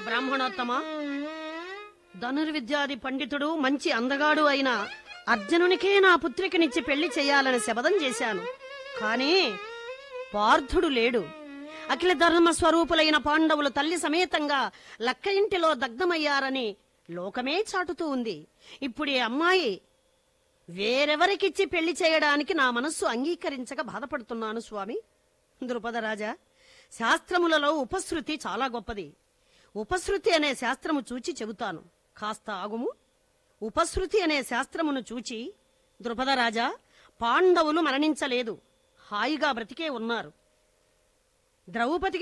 బ్రాహ్మణోత్తమ ధనుర్విద్యాది పండితుడు మంచి అందగాడు అయిన అర్జునునికే నా పుత్రికనిచ్చి పెళ్లి చేయాలని శపథం చేశాను కానీ పార్థుడు లేడు అఖిల ధర్మ స్వరూపులైన పాండవులు తల్లి సమేతంగా లక్క ఇంటిలో దగ్ధమయ్యారని లోకమే చాటుతూ ఉంది ఇప్పుడు ఈ అమ్మాయి వేరెవరికిచ్చి పెళ్లి చేయడానికి నా మనస్సు అంగీకరించక బాధపడుతున్నాను స్వామి ద్రుపదరాజా శాస్త్రములలో ఉపశృతి చాలా గొప్పది ఉపశృతి అనే శాస్త్రము చూచి చెబుతాను కాస్త ఆగుము ఉపశృతి అనే శాస్త్రమును చూచి ద్రుపదరాజా పాండవులు మరణించలేదు హాయిగా బ్రతికే ఉన్నారు ద్రౌపదికి